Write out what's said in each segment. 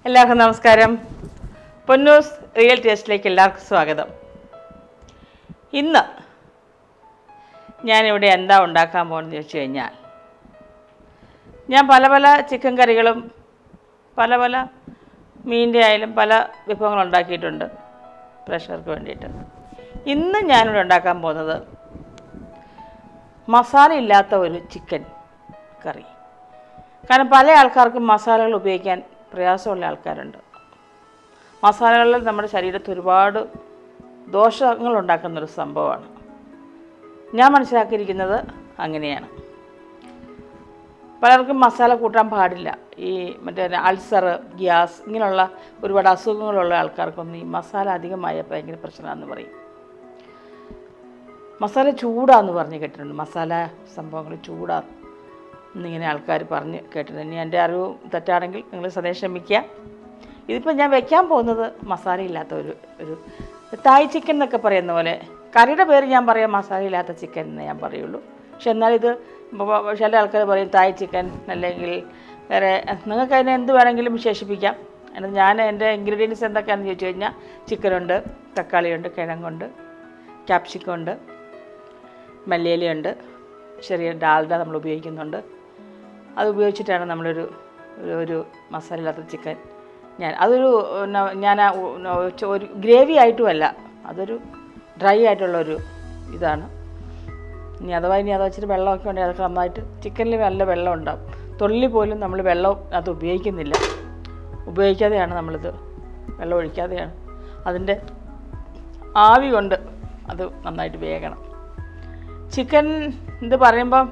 എല്ലാവർക്കും നമസ്കാരം പൊന്നൂസ് റിയൽ ടേസ്റ്റിലേക്ക് എല്ലാവർക്കും സ്വാഗതം ഇന്ന് ഞാനിവിടെ എന്താ ഉണ്ടാക്കാൻ പോകുന്നത് ചോദിച്ചു കഴിഞ്ഞാൽ ഞാൻ പല പല ചിക്കൻ കറികളും പല പല മീനിൻ്റെ ആയാലും പല വിഭവങ്ങൾ ഉണ്ടാക്കിയിട്ടുണ്ട് പ്രഷർക്ക് വേണ്ടിയിട്ട് ഇന്ന് ഞാനിവിടെ ഉണ്ടാക്കാൻ പോകുന്നത് മസാല ഇല്ലാത്ത ഒരു ചിക്കൻ കറി കാരണം പല ആൾക്കാർക്കും മസാലകൾ ഉപയോഗിക്കാൻ പ്രയാസമുള്ള ആൾക്കാരുണ്ട് മസാലകളിൽ നമ്മുടെ ശരീരത്തിൽ ഒരുപാട് ദോഷങ്ങൾ ഉണ്ടാക്കുന്നൊരു സംഭവമാണ് ഞാൻ മനസ്സിലാക്കിയിരിക്കുന്നത് അങ്ങനെയാണ് പലർക്കും മസാല കൂട്ടാൻ പാടില്ല ഈ മറ്റേ അൾസർ ഗ്യാസ് ഇങ്ങനെയുള്ള ഒരുപാട് അസുഖങ്ങളുള്ള ആൾക്കാർക്കൊന്നും ഈ മസാല അധികമായ ഭയങ്കര പ്രശ്നമാണെന്ന് പറയും മസാല ചൂടാന്ന് പറഞ്ഞ് കേട്ടിട്ടുണ്ട് മസാല സംഭവങ്ങൾ ചൂടാ എന്നിങ്ങനെ ആൾക്കാർ പറഞ്ഞ് കേട്ടിട്ടുണ്ട് ഇനി എൻ്റെ അറിവ് തെറ്റാണെങ്കിൽ നിങ്ങൾ സദയം ക്ഷമിക്കുക ഇതിപ്പോൾ ഞാൻ വെക്കാൻ പോകുന്നത് മസാല ഇല്ലാത്ത ഒരു ഒരു തായ് ചിക്കൻ എന്നൊക്കെ പറയുന്ന പോലെ കറിയുടെ പേര് ഞാൻ പറയാം മസാല ഇല്ലാത്ത ചിക്കൻ എന്ന് ഞാൻ പറയുള്ളൂ പക്ഷെ എന്നാൽ ഇത് ബ- ചില ആൾക്കാർ പറയും തായ് ചിക്കൻ അല്ലെങ്കിൽ വേറെ നിങ്ങൾക്ക് അതിനെ എന്ത് വേണമെങ്കിലും വിശേഷിപ്പിക്കാം എന്നിട്ട് ഞാൻ എൻ്റെ ഇൻഗ്രീഡിയൻസ് എന്തൊക്കെയാണെന്ന് ചോദിച്ചു കഴിഞ്ഞാൽ ചിക്കനുണ്ട് തക്കാളിയുണ്ട് കിഴങ്ങുണ്ട് ക്യാപ്സിക്കം ഉണ്ട് മല്ലിയിലയുണ്ട് ചെറിയ ഡാൽഡ നമ്മൾ ഉപയോഗിക്കുന്നുണ്ട് അത് ഉപയോഗിച്ചിട്ടാണ് നമ്മളൊരു ഒരു- ഒരു മസാല ഇല്ലാത്ത ചിക്കൻ ഞാൻ അതൊരു ന- ഞാൻ ആ ഉ- ന- ചോ- ഒരു ഗ്രേവി ആയിട്ടുമല്ല അതൊരു ഡ്രൈ ആയിട്ടുള്ളൊരു ഇതാണ് ഇനി അഥവാ ഇനി അത് വെച്ചിട്ട് വെള്ളമൊക്കെ ഉണ്ടെങ്കിൽ അതൊക്കെ നന്നായിട്ട് ചിക്കനിൽ നല്ല വെള്ളം ഉണ്ടാവും തൊള്ളി പോലും നമ്മൾ വെള്ളം അത് ഉപയോഗിക്കുന്നില്ല ഉപയോഗിക്കാതെയാണ് നമ്മളിത് വെള്ളം ഒഴിക്കാതെയാണ് അതിൻ്റെ ആവി കൊണ്ട് അത് നന്നായിട്ട് വേകണം ചിക്കൻ ഇത് പറയുമ്പം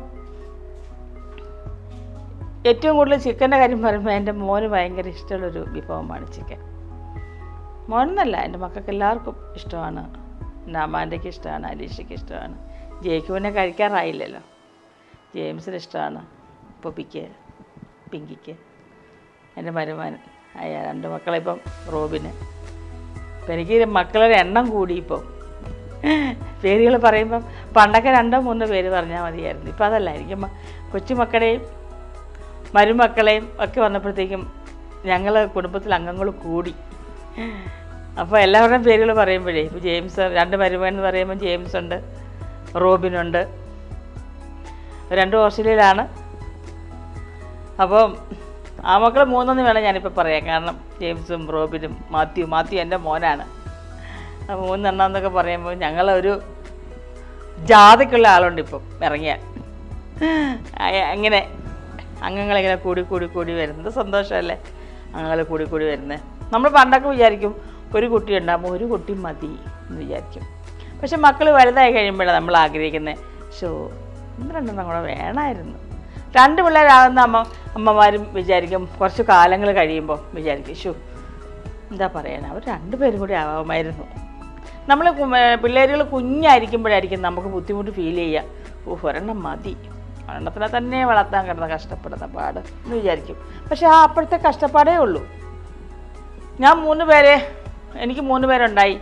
ഏറ്റവും കൂടുതൽ ചിക്കൻ്റെ കാര്യം പറയുമ്പോൾ എൻ്റെ മോന് ഭയങ്കര ഇഷ്ടമുള്ളൊരു വിഭവമാണ് ചിക്കൻ മോനെന്നല്ല എൻ്റെ മക്കൾക്ക് എല്ലാവർക്കും ഇഷ്ടമാണ് എൻ്റെ അമ്മാൻ്റെക്ക് ഇഷ്ടമാണ് അലീഷയ്ക്ക് ഇഷ്ടമാണ് ജേക്കുവിനെ കഴിക്കാറായില്ലല്ലോ ജെയിംസിന് ഇഷ്ടമാണ് പൊപ്പിക്ക് പിങ്കിക്ക് എൻ്റെ മരുമാൻ ആയ രണ്ട് മക്കളെ ഇപ്പം റോബിന് ഇപ്പം എനിക്ക് മക്കളുടെ എണ്ണം കൂടി ഇപ്പം പേരുകൾ പറയുമ്പം പണ്ടൊക്കെ രണ്ടോ മൂന്നോ പേര് പറഞ്ഞാൽ മതിയായിരുന്നു ഇപ്പം അതല്ല എനിക്ക് മ- കൊച്ചുമക്കളെയും മരുമക്കളെയും ഒക്കെ വന്നപ്പോഴത്തേക്കും ഞങ്ങൾ കുടുംബത്തിൽ അംഗങ്ങൾ കൂടി അപ്പോൾ എല്ലാവരുടെയും പേരുകൾ പറയുമ്പോഴേ ഇപ്പോൾ ജെയിംസ് രണ്ട് മരുമകൻ എന്ന് പറയുമ്പോൾ ജെയിംസ് ഉണ്ട് റോബിനുണ്ട് രണ്ട് ഓസ്ട്രേലിയയിലാണ് അപ്പം ആ മക്കൾ മൂന്നെന്ന് വേണം ഞാനിപ്പോൾ പറയാം കാരണം ജെയിംസും റോബിനും മാത്യു മാത്യു എൻ്റെ മോനാണ് ആ മൂന്നെണ്ണം എന്നൊക്കെ പറയുമ്പോൾ ഞങ്ങളൊരു ജാതിക്കുള്ള ആളുണ്ട് ഇപ്പം ഇറങ്ങിയാൽ അയ- അങ്ങനെ അംഗങ്ങളിങ്ങനെ കൂടി കൂടി കൂടി വരുന്നത് സന്തോഷമല്ലേ അംഗങ്ങൾ കൂടി കൂടി വരുന്നത് നമ്മൾ പണ്ടൊക്കെ വിചാരിക്കും ഒരു കുട്ടി ഉണ്ടാകുമ്പോൾ ഒരു കുട്ടി മതി എന്ന് വിചാരിക്കും പക്ഷെ മക്കൾ വലുതായി കഴിയുമ്പോഴാണ് നമ്മൾ ആഗ്രഹിക്കുന്നത് ഷോ ഒന്ന് രണ്ടെണ്ണം കൂടെ വേണമായിരുന്നു രണ്ട് പിള്ളേരാകുന്ന അമ്മ അമ്മമാരും വിചാരിക്കും കുറച്ച് കാലങ്ങൾ കഴിയുമ്പോൾ വിചാരിക്കും ഷോ എന്താ പറയാൻ അവർ രണ്ടുപേരും കൂടി ആവാമായിരുന്നു നമ്മൾ പിള്ളേരുകൾ കുഞ്ഞായിരിക്കുമ്പോഴായിരിക്കും നമുക്ക് ബുദ്ധിമുട്ട് ഫീൽ ചെയ്യുക ഓ ഒരെണ്ണം മതി ഒരെണ്ണത്തിനെ തന്നെ വളർത്താൻ കിടന്ന കഷ്ടപ്പെടുന്ന പാട് എന്ന് വിചാരിക്കും പക്ഷെ ആ അപ്പോഴത്തെ കഷ്ടപ്പാടേ ഉള്ളൂ ഞാൻ മൂന്ന് പേരെ എനിക്ക് മൂന്ന് പേരുണ്ടായി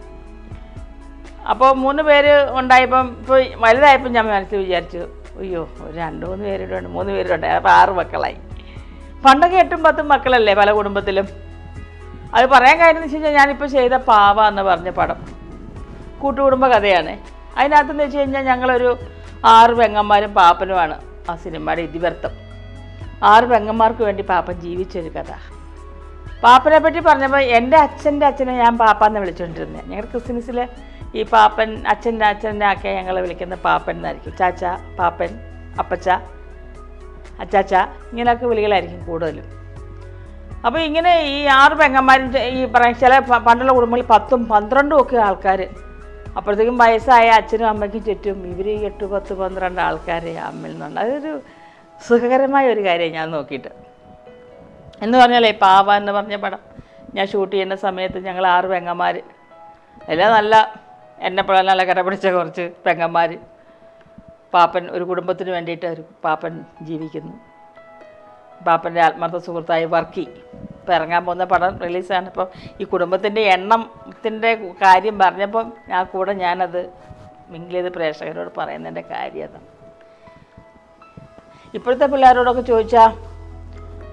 അപ്പോൾ മൂന്ന് പേര് ഉണ്ടായപ്പം ഇപ്പോൾ വലുതായപ്പോൾ ഞാൻ മനസ്സിൽ വിചാരിച്ചു അയ്യോ ഒരു രണ്ട് മൂന്ന് പേരുടെ ഉണ്ട് മൂന്ന് പേരുണ്ട് അപ്പോൾ ആറ് മക്കളായി പണ്ടൊക്കെ എട്ടും പത്തും മക്കളല്ലേ പല കുടുംബത്തിലും അത് പറയാൻ കാര്യം എന്ന് വെച്ച് കഴിഞ്ഞാൽ ഞാനിപ്പോൾ ചെയ്ത പാവ എന്ന് പറഞ്ഞ പടം കൂട്ടുകുടുംബ കഥയാണ് അതിനകത്തെന്ന് വെച്ച് കഴിഞ്ഞാൽ ഞങ്ങളൊരു ആറ് പെങ്ങന്മാരും പാപ്പനുമാണ് ആ സിനിമയുടെ ഇതിവൃത്തം ആറ് പെങ്ങന്മാർക്ക് വേണ്ടി പാപ്പൻ ജീവിച്ചൊരു കഥ പാപ്പനെ പറ്റി പറഞ്ഞപ്പോൾ എൻ്റെ അച്ഛൻ്റെ അച്ഛനെ ഞാൻ പാപ്പ എന്ന് വിളിച്ചുകൊണ്ടിരുന്നത് ഞങ്ങളുടെ ക്രിസ്ത്യൻസിൽ ഈ പാപ്പൻ അച്ഛൻ്റെ അച്ഛൻ്റെ ഒക്കെ ഞങ്ങൾ വിളിക്കുന്ന പാപ്പൻ എന്നായിരിക്കും ചാച്ച പാപ്പൻ അപ്പച്ച അച്ചാച്ച ഇങ്ങനെയൊക്കെ വിളികളായിരിക്കും കൂടുതലും അപ്പോൾ ഇങ്ങനെ ഈ ആറ് പെങ്ങന്മാരും ചെ- ഈ പറയ ചില പ- പണ്ടുള്ള കുടുംബങ്ങളിൽ പത്തും പന്ത്രണ്ടും ഒക്കെ ആൾക്കാർ അപ്പോഴത്തേക്കും വയസ്സായ അച്ഛനും അമ്മയ്ക്കും ചുറ്റും ഇവർ ഈ എട്ട് പത്ത് പന്ത്രണ്ട് ആൾക്കാർ അമ്മയിൽ നിന്നുണ്ട് അതൊരു സുഖകരമായ ഒരു കാര്യം ഞാൻ നോക്കിയിട്ട് എന്ന് പറഞ്ഞാലേ പാവ എന്ന് പറഞ്ഞ പടം ഞാൻ ഷൂട്ട് ചെയ്യുന്ന സമയത്ത് ഞങ്ങൾ ആറ് പെങ്ങന്മാർ എല്ലാം നല്ല എന്നെ പോലെ നല്ല കടപിടിച്ച കുറച്ച് പെങ്ങന്മാർ പാപ്പൻ ഒരു കുടുംബത്തിന് വേണ്ടിയിട്ട് ഒരു പാപ്പൻ ജീവിക്കുന്നു പാപ്പൻ്റെ ആത്മാർത്ഥ സുഹൃത്തായി വർക്കി ഇപ്പോൾ ഇറങ്ങാൻ പോകുന്ന പടം റിലീസാണ് ഇപ്പം ഈ കുടുംബത്തിൻ്റെ എണ്ണത്തിൻ്റെ കാര്യം പറഞ്ഞപ്പം ഞാൻ കൂടെ ഞാനത് മിങ്കിൾ ചെയ്ത് പ്രേക്ഷകരോട് പറയുന്നതിൻ്റെ കാര്യം അതാണ് ഇപ്പോഴത്തെ പിള്ളേരോടൊക്കെ ചോദിച്ചാൽ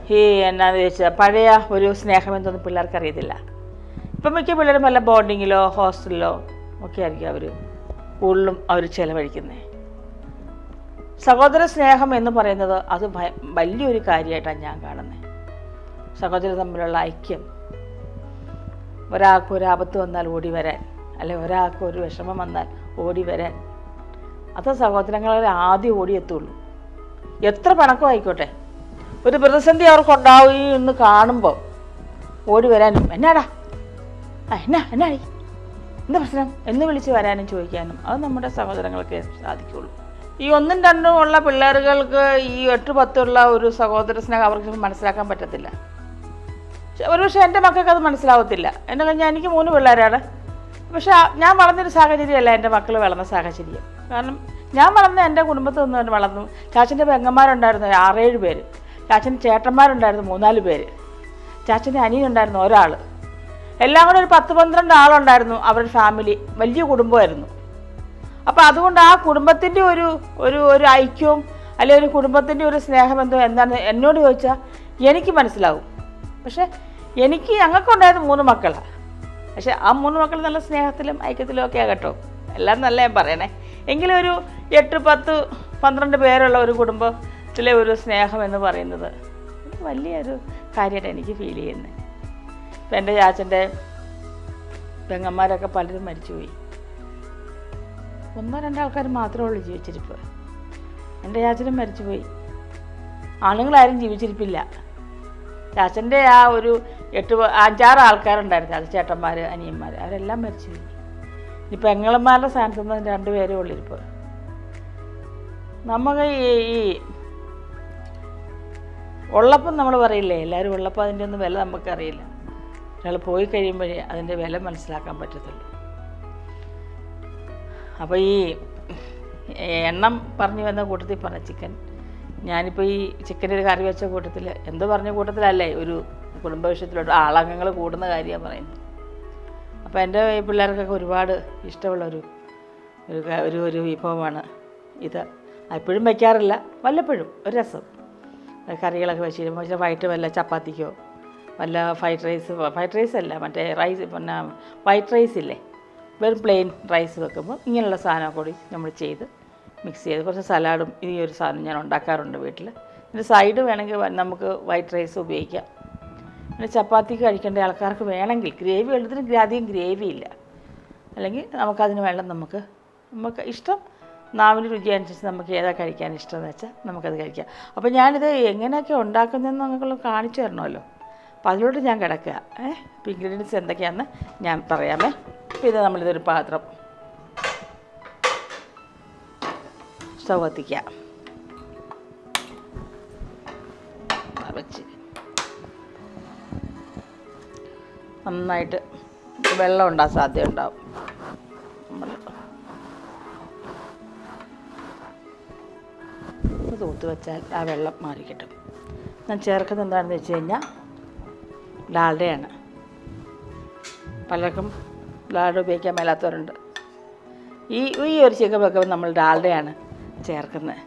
ഈ എന്നാന്ന് ചോദിച്ചാൽ പഴയ ഒരു സ്നേഹം എന്തൊന്നും പിള്ളേർക്ക് അറിയത്തില്ല ഇപ്പം മിക്ക പിള്ളേരും വല്ല ബോർഡിങ്ങിലോ ഹോസ്റ്റലിലോ ഒക്കെ ആയിരിക്കും അവർ കൂടുതലും അവർ ചിലവഴിക്കുന്നത് സഹോദര സ്നേഹം എന്ന് പറയുന്നത് അത് ഭയ- വലിയൊരു കാര്യമായിട്ടാണ് ഞാൻ കാണുന്നത് സഹോദരർ തമ്മിലുള്ള ഐക്യം ഒരാൾക്ക് ഒരു ആപത്ത് വന്നാൽ ഓടി വരാൻ അല്ലെ ഒരാൾക്ക് ഒരു വിഷമം വന്നാൽ ഓടി വരാൻ അത് സഹോദരങ്ങളിൽ ആദ്യം ഓടിയെത്തുള്ളൂ എത്ര പണക്കം ആയിക്കോട്ടെ ഒരു പ്രതിസന്ധി അവർക്കുണ്ടാവും എന്ന് കാണുമ്പോൾ ഓടി വരാനും എന്നാടാ ആ എന്നാ എന്നാടി എന്താ പ്രശ്നം എന്ന് വിളിച്ച് വരാനും ചോദിക്കാനും അത് നമ്മുടെ സഹോദരങ്ങൾക്ക് സാധിക്കുള്ളൂ ഈ ഒന്നും രണ്ടും ഉള്ള പിള്ളേരുകൾക്ക് ഈ എട്ട് പത്തുള്ള ഒരു സഹോദര സ്നേഹം അവർക്ക് മനസ്സിലാക്കാൻ പറ്റത്തില്ല ഒരു പക്ഷേ എൻ്റെ മക്കൾക്ക് അത് മനസ്സിലാവത്തില്ല എന്നെ കഴിഞ്ഞാൽ എനിക്ക് മൂന്ന് പിള്ളേരാണ് പക്ഷെ ആ- ഞാൻ വളർന്നൊരു സാഹചര്യമല്ല എൻ്റെ മക്കൾ വളർന്ന സാഹചര്യം കാരണം ഞാൻ വളർന്ന എൻ്റെ കുടുംബത്തിൽ നിന്ന് വളർന്നു ചാച്ചൻ്റെ പെങ്ങന്മാരുണ്ടായിരുന്നു ആറേഴ് പേര് ചാച്ചൻ്റെ ചേട്ടന്മാരുണ്ടായിരുന്നു മൂന്നാല് പേര് ചാച്ചൻ്റെ അനിയനുണ്ടായിരുന്നു ഒരാൾ എല്ലാം കൂടെ ഒരു പത്ത് പന്ത്രണ്ട് ആളുണ്ടായിരുന്നു അവരുടെ ഫാമിലി വലിയ കുടുംബമായിരുന്നു അപ്പോൾ അതുകൊണ്ട് ആ കുടുംബത്തിൻ്റെ ഒരു ഒരു ഒരു ഐക്യവും അല്ലെങ്കിൽ ഒരു കുടുംബത്തിൻ്റെ ഒരു സ്നേഹബന്ധം എന്താണെന്ന് എന്നോട് ചോദിച്ചാൽ എനിക്ക് മനസ്സിലാവും പക്ഷേ എനിക്ക് ഞങ്ങൾക്കുണ്ടായത് മൂന്ന് മക്കളാണ് പക്ഷേ ആ മൂന്ന് മക്കൾ നല്ല സ്നേഹത്തിലും ഐക്യത്തിലും ഒക്കെ കേട്ടോ എല്ലാം നല്ല ഞാൻ പറയണേ എങ്കിലും ഒരു എട്ട് പത്ത് പന്ത്രണ്ട് പേരുള്ള ഒരു കുടുംബത്തിലെ ഒരു സ്നേഹം എന്ന് പറയുന്നത് വലിയൊരു കാര്യമായിട്ട് എനിക്ക് ഫീൽ ചെയ്യുന്നത് ഇപ്പം എൻ്റെ ചാച്ചൻ്റെ പെങ്ങന്മാരൊക്കെ പലരും മരിച്ചുപോയി ഒന്നോ രണ്ടോ ആൾക്കാർ മാത്രമേ ഉള്ളൂ ജീവിച്ചിരിപ്പ് എൻ്റെ ചാച്ചനും മരിച്ചുപോയി ആണുങ്ങളാരും ജീവിച്ചിരിപ്പില്ല ചാച്ചൻ്റെ ആ ഒരു എട്ട് പ- അഞ്ചാറ് ആൾക്കാരുണ്ടായിരുന്നു അത് ചേട്ടന്മാർ അനിയന്മാർ അവരെല്ലാം മരിച്ചുപോയി ഇനി പെങ്ങളന്മാരുടെ സ്ഥാനത്ത് നിന്ന് രണ്ടുപേരേ ഉള്ളിരിപ്പ് നമുക്ക് ഈ ഈ ഉള്ളപ്പം നമ്മൾ പറയില്ലേ എല്ലാവരും ഉള്ളപ്പോൾ അതിൻ്റെ ഒന്നും വില നമുക്കറിയില്ല ഒരാൾ പോയി കഴിയുമ്പോഴേ അതിൻ്റെ വില മനസ്സിലാക്കാൻ പറ്റത്തുള്ളൂ അപ്പോൾ ഈ എണ്ണം പറഞ്ഞു വന്ന കൂട്ടത്തിൽ പറഞ്ഞ ചിക്കൻ ഞാനിപ്പോൾ ഈ ചിക്കൻ ഒരു കറി വെച്ച കൂട്ടത്തിൽ എന്ത് പറഞ്ഞ കൂട്ടത്തിലല്ലേ ഒരു കുടുംബ വിഷയത്തിലോട്ട് ആളംഗങ്ങൾ കൂടുന്ന കാര്യമാണ് പറയുന്നത് അപ്പോൾ എൻ്റെ ഈ പിള്ളേർക്കൊക്കെ ഒരുപാട് ഇഷ്ടമുള്ള ഒരു ഒരു ക- ഒരു ഒരു വിഭവമാണ് ഇത് എപ്പോഴും വയ്ക്കാറില്ല വല്ലപ്പോഴും ഒരു രസം കറികളൊക്കെ വെച്ച് കഴിയുമ്പോൾ ഇച്ചിരി വൈകിട്ട് വല്ല ചപ്പാത്തിക്കോ വല്ല ഫ്രൈഡ് റൈസ് ഫ്രൈഡ് റൈസ് അല്ല മറ്റേ റൈസ് പിന്നെ വൈറ്റ് റൈസ് ഇല്ലേ വെറും പ്ലെയിൻ റൈസ് വെക്കുമ്പോൾ ഇങ്ങനെയുള്ള സാധനം കൂടി നമ്മൾ ചെയ്ത് മിക്സ് ചെയ്ത് കുറച്ച് സലാഡും ഈ ഒരു സാധനം ഞാൻ ഉണ്ടാക്കാറുണ്ട് വീട്ടിൽ ഇതിൻ്റെ സൈഡ് വേണമെങ്കിൽ വ- നമുക്ക് വൈറ്റ് റൈസ് ഉപയോഗിക്കാം പിന്നെ ചപ്പാത്തി കഴിക്കേണ്ട ആൾക്കാർക്ക് വേണമെങ്കിൽ ഗ്രേവി വെള്ളത്തിന് അധികം ഗ്രേവി ഇല്ല അല്ലെങ്കിൽ നമുക്കതിന് വെള്ളം നമുക്ക് നമുക്ക് ഇഷ്ടം നാവിന് രുചി അനുസരിച്ച് നമുക്ക് ഏതാ കഴിക്കാൻ ഇഷ്ടമെന്ന് വെച്ചാൽ നമുക്കത് കഴിക്കാം അപ്പോൾ ഞാനിത് എങ്ങനെയൊക്കെ ഉണ്ടാക്കുന്നതെന്ന് നമുക്കുള്ള കാണിച്ചു തരണമല്ലോ അപ്പോൾ അതിലോട്ട് ഞാൻ കിടക്കുക ഏഹ് അപ്പോൾ ഇൻഗ്രീഡിയൻസ് എന്തൊക്കെയാണെന്ന് ഞാൻ പറയാമേ അപ്പോൾ ഇത് നമ്മളിതൊരു പാത്രം സ്റ്റവ് കത്തിക്കുക വെച്ച് നന്നായിട്ട് വെള്ളം ഉണ്ടാകാൻ സാധ്യത ഉണ്ടാവും നമ്മൾ ഇത് തൂത്ത് വെച്ചാൽ ആ വെള്ളം മാറി കിട്ടും ഞാൻ ചേർക്കുന്നത് എന്താണെന്ന് വെച്ച് കഴിഞ്ഞാൽ ഡാൽഡയാണ് പലർക്കും ഡാൽഡ ഉപയോഗിക്കാൻ മേലാത്തവരുണ്ട് ഈ ഈ ഒരു ചിക്കൻ വെക്കുമ്പോൾ നമ്മൾ ഡാൽഡയാണ് ചേർക്കുന്നത്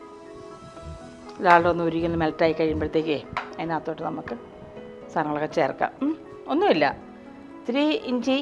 ഡാൽഡ ഒന്ന് ഉരുകിന്ന് മെൽറ്റായി കഴിയുമ്പോഴത്തേക്കേ അതിനകത്തോട്ട് നമുക്ക് സാധനങ്ങളൊക്കെ ചേർക്കാം ഉം, ഒന്നുമില്ല ഇത്തിരി ഇഞ്ചി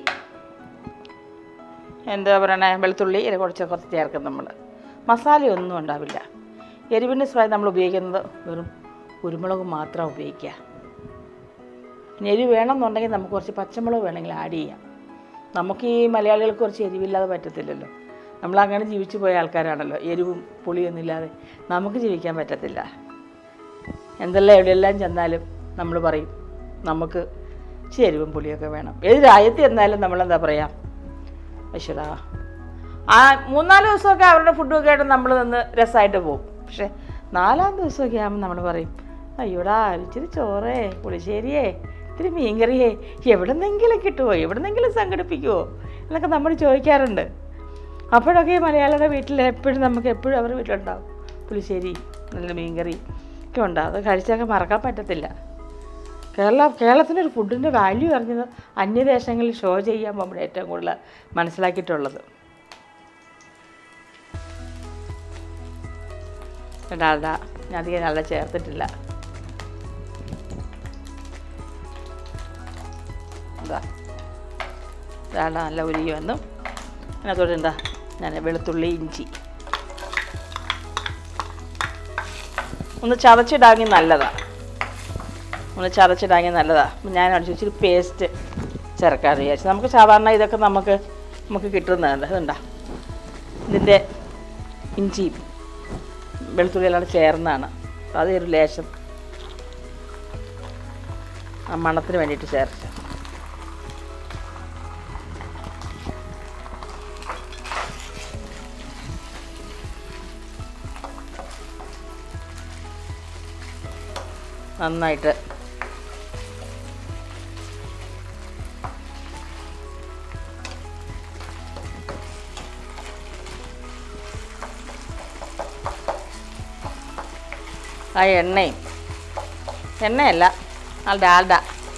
എന്താ പറയണേ വെളുത്തുള്ളി ഇല കുറച്ച് കുറച്ച് ചേർക്കും നമ്മൾ മസാലയൊന്നും ഉണ്ടാവില്ല എരിവിൻ്റെ സ്പ്രൈ നമ്മൾ ഉപയോഗിക്കുന്നത് വെറും കുരുമുളക് മാത്രം ഉപയോഗിക്കുക ഇനി എരിവ് വേണമെന്നുണ്ടെങ്കിൽ നമുക്ക് കുറച്ച് പച്ചമുളക് വേണമെങ്കിൽ ആഡ് ചെയ്യാം നമുക്ക് ഈ മലയാളികൾക്ക് കുറച്ച് എരിവില്ലാതെ പറ്റത്തില്ലല്ലോ നമ്മൾ അങ്ങനെ ജീവിച്ചു പോയ ആൾക്കാരാണല്ലോ എരിവും പുളിയൊന്നും ഇല്ലാതെ നമുക്ക് ജീവിക്കാൻ പറ്റത്തില്ല എന്തെല്ലാം എവിടെയെല്ലാം ചെന്നാലും നമ്മൾ പറയും നമുക്ക് ഇച്ചിരി എരിവും പുളിയൊക്കെ വേണം ഏത് രാജ്യത്ത് ചെന്നാലും നമ്മളെന്താ പറയുക അശ്വടാ ആ മൂന്നാല് ദിവസമൊക്കെ അവരുടെ ഫുഡൊക്കെ ആയിട്ട് നമ്മൾ നിന്ന് രസമായിട്ട് പോകും പക്ഷേ നാലാം ദിവസമൊക്കെ ആകുമ്പോൾ നമ്മൾ പറയും അയ്യോടാ ഇച്ചിരി ചോറേ പുളിശ്ശേരിയേ ഇത്തിരി മീൻകറിയേ എവിടെന്നെങ്കിലും കിട്ടുമോ എവിടെന്നെങ്കിലും സംഘടിപ്പിക്കുമോ എന്നൊക്കെ നമ്മൾ ചോദിക്കാറുണ്ട് അപ്പോഴൊക്കെ ഈ മലയാളിയുടെ വീട്ടിൽ എപ്പോഴും നമുക്ക് എപ്പോഴും അവരുടെ വീട്ടിലുണ്ടാവും പുളിശ്ശേരി നല്ല മീൻകറി ഒക്കെ ഉണ്ടാവും അത് കഴിച്ചൊക്കെ മറക്കാൻ പറ്റത്തില്ല കേരള കേരളത്തിൻ്റെ ഒരു ഫുഡിൻ്റെ വാല്യൂ അറിഞ്ഞത് അന്യദേശങ്ങളിൽ ഷോ ചെയ്യാൻ പോകുമ്പോൾ ഏറ്റവും കൂടുതൽ മനസ്സിലാക്കിയിട്ടുള്ളത് ഡാൽഡ ഞാൻ അധികം നല്ല ചേർത്തിട്ടില്ല എന്താ ഇതാണ് നല്ല ഉരുകി വന്നു അതിനകത്തോട്ട് എന്താ ഞാൻ വെളുത്തുള്ളി ഇഞ്ചി ഒന്ന് ചതച്ചിടാങ്ങി നല്ലതാണ് ഒന്ന് ചതച്ചിടാങ്ങി നല്ലതാണ് അപ്പം ഞാൻ അടിച്ചു ഇച്ചിരി പേസ്റ്റ് ചേർക്കാമെന്ന് വിചാരിച്ചു നമുക്ക് സാധാരണ ഇതൊക്കെ നമുക്ക് നമുക്ക് കിട്ടുന്നതാണ് ഇതുണ്ടാ ഇതിൻ്റെ ഇഞ്ചിയും വെളുത്തുള്ളി എല്ലാം കൂടെ ചേർന്നാണ് അപ്പം അത് ഒരു ലേശം ആ മണത്തിന് വേണ്ടിയിട്ട് ചേർത്ത് നന്നായിട്ട് ആ എണ്ണയും എണ്ണയല്ല ആ ഡാൽഡ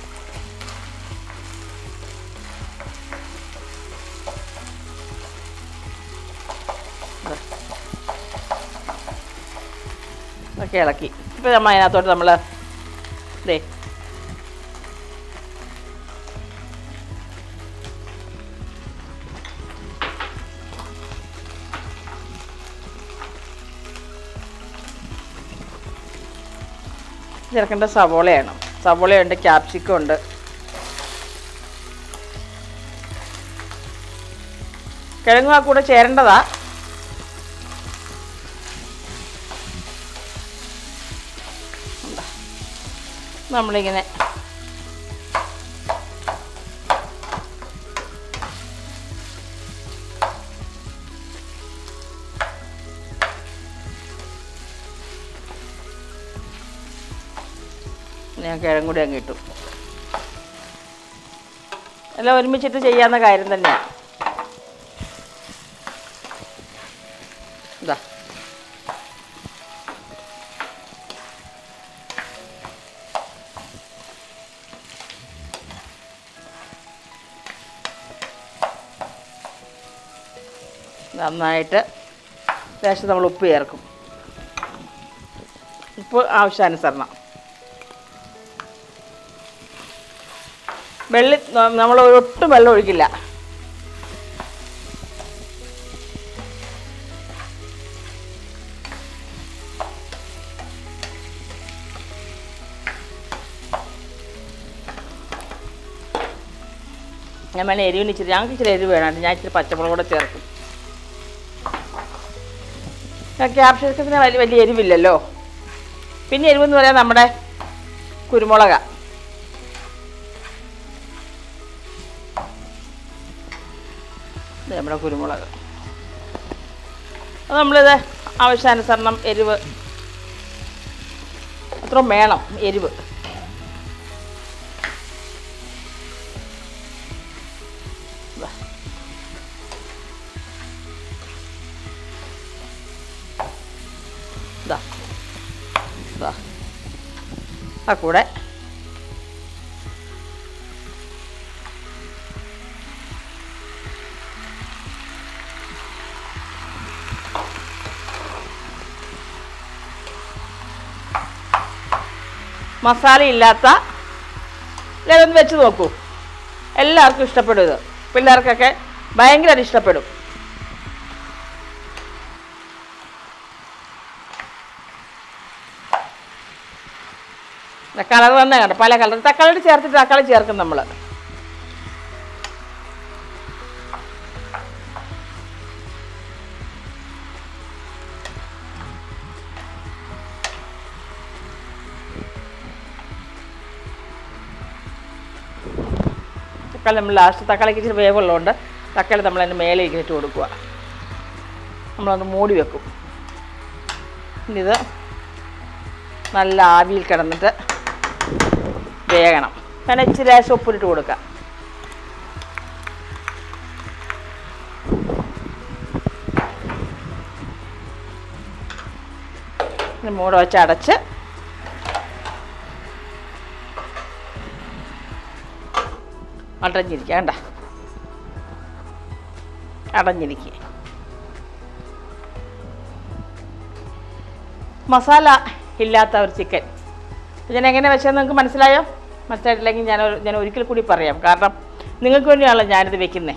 ഒക്കെ ഇളക്കി ഇപ്പോൾ നമ്മൾ അതിനകത്തോട്ട് നമ്മൾ ദേ ചേർക്കേണ്ട സവോളയാണ് സവോളയുണ്ട് ക്യാപ്സിക്കം ഉണ്ട് കിഴങ്ങും ആ കൂടെ ചേരേണ്ടതാ എന്താ, നമ്മളിങ്ങനെ ഞാൻ കിഴങ്ങ് കൂടി അങ്ങ് ഇട്ടു എല്ലാം ഒരുമിച്ചിട്ട് ചെയ്യാവുന്ന കാര്യം തന്നെയാണ് ഇതാ നന്നായിട്ട് ലേശം നമ്മൾ ഉപ്പ് ചേർക്കും ഉപ്പ് ആവശ്യാനുസരണം വെള്ളി നമ്മൾ ഒട്ടും വെള്ളം ഒഴിക്കില്ല ഞാൻ വേണേൽ എരിവിന് ഇച്ചിരി ഞങ്ങൾക്ക് ഇച്ചിരി എരിവ് വേണം ഞാൻ ഇച്ചിരി പച്ചമുളക് കൂടെ ചേർക്കും ക്യാപ്സിക്കത്തിന് വലിയ വലിയ എരിവില്ലല്ലോ പിന്നെ എരിവെന്ന് പറയാൻ നമ്മുടെ കുരുമുളക ഇത് നമ്മുടെ കുരുമുളക് അത് നമ്മളിത് ആവശ്യാനുസരണം എരിവ് അത്രയും വേണം എരിവ് ദാ. ദാ. ദാ. ആ കൂടെ മസാല ഇല്ലാത്ത ഇതൊന്ന് വെച്ച് നോക്കൂ എല്ലാവർക്കും ഇഷ്ടപ്പെടും ഇത് പിള്ളേർക്കൊക്കെ ഭയങ്കരമായിട്ട് ഇഷ്ടപ്പെടും കളർ തന്നെ കണ്ടോ പല കളർ തക്കാളി ചേർത്തിട്ട് തക്കാളി ചേർക്കും നമ്മൾ തക്കാളി നമ്മൾ ലാസ്റ്റ് തക്കാളിക്ക് ഇച്ചിരി വേവുള്ളതുകൊണ്ട് തക്കാളി നമ്മൾ അതിൻ്റെ മേലെ ഇട്ട് കൊടുക്കുക നമ്മളൊന്ന് മൂടി വെക്കും ഇനി ഇത് നല്ല ആവിയിൽ കിടന്നിട്ട് വേകണം ഞാൻ ഇച്ചിരി ലേശം ഉപ്പിട്ട് കൊടുക്കാം ഇനി മൂട് വെച്ച് അടച്ച് അടഞ്ഞിരിക്കുക കണ്ട അടഞ്ഞിരിക്കുക മസാല ഇല്ലാത്ത ഒരു ചിക്കൻ ഞാൻ എങ്ങനെ വെച്ചതെന്ന് നിങ്ങൾക്ക് മനസ്സിലായോ മനസ്സിലായിട്ടില്ലെങ്കിൽ ഞാൻ ഒരു- ഞാൻ ഒരിക്കൽ കൂടി പറയാം കാരണം നിങ്ങൾക്ക് വേണ്ടിയാണല്ലോ ഞാനിത് വെക്കുന്നത്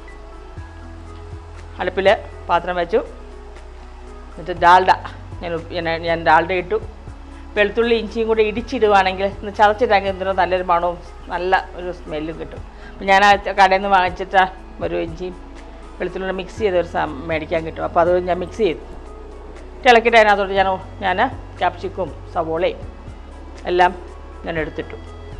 അടുപ്പിൽ പാത്രം വെച്ചു എന്നിട്ട് ഡാൽഡ ഞാൻ ഉപ്പ്- ഞാൻ- ഞാൻ ഡാൽഡ ഇട്ടു വെളുത്തുള്ളി ഇഞ്ചിയും കൂടി ഇടിച്ചിടുവാണെങ്കിൽ ഒന്ന് ചതച്ചിട്ടാങ്കിൽ എന്തിനോ നല്ലൊരു മണവും നല്ല ഒരു സ്മെല്ലും കിട്ടും അപ്പം ഞാൻ ആ കടയിൽ നിന്ന് വാങ്ങിച്ചിട്ട് ഒരു ഇഞ്ചിയും വെളുത്തുള്ളി മിക്സ് ചെയ്ത് ഒരു സാ മേടിക്കാൻ കിട്ടും അപ്പോൾ അത് ഞാൻ മിക്സ് ചെയ്തു തിളക്കിയിട്ട് അതിനകത്തോട്ട് ഞാൻ ഞാൻ ക്യാപ്സിക്കും സവോളയും എല്ലാം ഞാൻ എടുത്തിട്ടു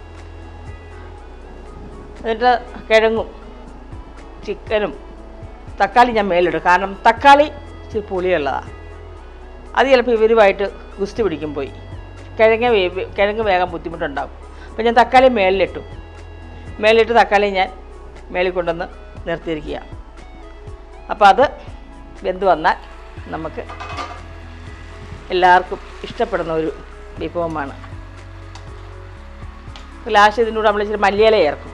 എന്നിട്ട് കിഴങ്ങും ചിക്കനും തക്കാളി ഞാൻ മേലിടും കാരണം തക്കാളി ഇച്ചിരി പുളിയുള്ളതാണ് അത് ചിലപ്പോൾ ഇവരുമായിട്ട് ഗുസ്തി പിടിക്കും പോയി കിഴങ്ങ് വേ- കിഴങ്ങ് വേഗം ബുദ്ധിമുട്ടുണ്ടാകും അപ്പോൾ ഞാൻ തക്കാളി മേളിലിട്ടു മേളിലിട്ട് തക്കാളി ഞാൻ മേളിൽ കൊണ്ടുവന്ന് നിർത്തിയിരിക്കുക അപ്പോൾ അത് വെന്ത് വന്നാൽ നമുക്ക് എല്ലാവർക്കും ഇഷ്ടപ്പെടുന്ന ഒരു വിഭവമാണ് ലാസ്റ്റ് ഇതിനൂടെ നമ്മൾ ഇച്ചിരി മല്ലിയില ചേർക്കും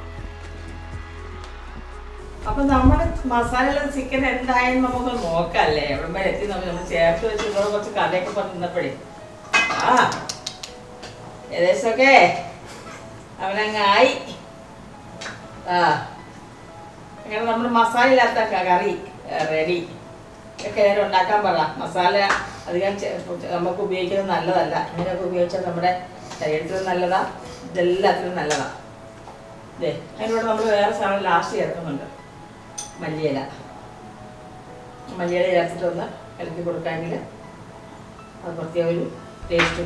അപ്പൊ നമ്മുടെ മസാല ചിക്കൻ എന്തായെന്ന് നമുക്ക് നോക്കല്ലേ എവിടെ വരെ എത്തി നമ്മൾ നമ്മൾ ചേർത്ത് വെച്ച് ഇവിടെ കുറച്ച് കഥയൊക്കെ പറഞ്ഞ് നിന്നപ്പോഴേ ആ ഏകദേശമൊക്കെ അവനങ്ങ് ആയി ആ അങ്ങനെ നമ്മുടെ മസാല ഇല്ലാത്ത ക- കറി റെഡി ഒക്കെ നേരം ഉണ്ടാക്കാൻ പറ മസാല അധികം ചെ- നമുക്ക് ഉപയോഗിക്കുന്നത് നല്ലതല്ല ഇങ്ങനെയൊക്കെ ഉപയോഗിച്ചാൽ നമ്മുടെ ശരീരത്തിന് നല്ലതാ ഇതെല്ലാത്തിനും നല്ലതാ ഇതേ അതിനോട് നമ്മൾ വേറെ സാധനം ലാസ്റ്റ് ചേർക്കുന്നുണ്ട് മല്ലിയില മല്ലിയില ചേർത്തിട്ടൊന്ന് ഇളക്കി കൊടുക്കാമെങ്കിൽ അത് പ്രത്യേക ഒരു ടേസ്റ്റും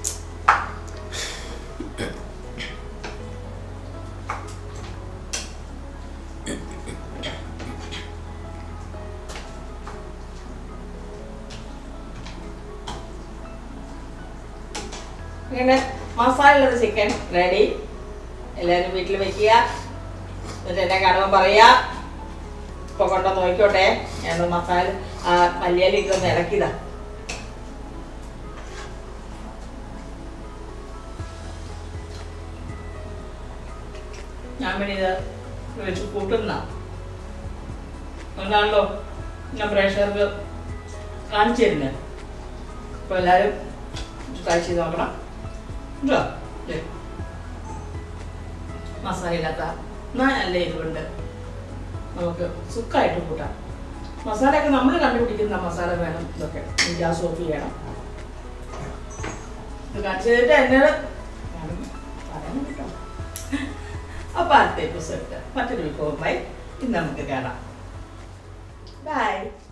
ഇങ്ങനെ മസാലയുള്ള ചിക്കൻ റെഡി എല്ലാവരും വീട്ടിൽ വെക്കുക എന്നിട്ട് എന്നെ കാണുമ്പോൾ പറയാ ഇപ്പൊ കൊണ്ടു നോക്കിക്കോട്ടെ ഞാൻ മസാല ആ മല്ലിയില ഇട്ടൊന്ന് ഇറക്കിയതാ ഞാൻ പിന്നെ ഇത് വെച്ച് കൂട്ടുന്ന അതുകൊണ്ടാണല്ലോ ഞാൻ പ്രേക്ഷകർക്ക് കാണിച്ചു തരുന്നത് അപ്പോൾ എല്ലാവരും ട്രൈ ചെയ്ത് നോക്കണം കേട്ടോ ദേ. മസാല ഇല്ലാത്ത നല്ല എരിവുണ്ട് നമുക്ക് സുഖമായിട്ട് കൂട്ടാം മസാലയൊക്കെ നമ്മൾ കണ്ടുപിടിക്കുന്ന മസാല വേണം ഇതൊക്കെ ഗ്യാസ് ഓഫ് ചെയ്യണം ഇത് കാണിച്ചു തന്നിട്ട് എന്നോട് ഞാനും പറയണം കേട്ടോ അപ്പോൾ അടുത്ത എപ്പിസോഡ് മറ്റൊരു വിഭവമായി ഇന്ന് നമുക്ക് കാണാം ബൈ